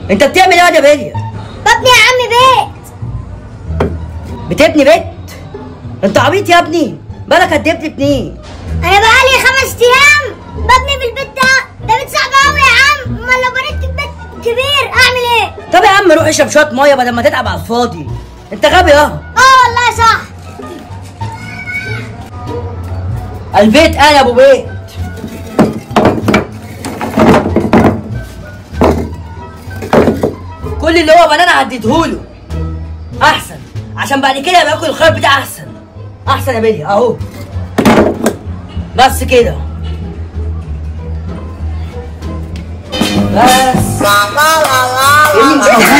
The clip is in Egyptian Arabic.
انت بتعمل ايه يا بيليا ببني يا عم بيت بتبني بيت انت عبيط يا ابني بالك قد ايه بتبنيه انا بقالي خمس ايام ببني في البيت ده ده بيت صعب قوي يا عم امال لو بنيت في بيت كبير اعمل ايه طب يا عم روح اشرب شويه ميه بدل ما تتعب على الفاضي انت غبي اه اه والله صح البيت انا ابو بيت كل اللي هو بنانا عديتهوله احسن عشان بعد كده يبقى ياكل الخير بتاع احسن احسن يا بيلي اهو بس كده بس اللي مش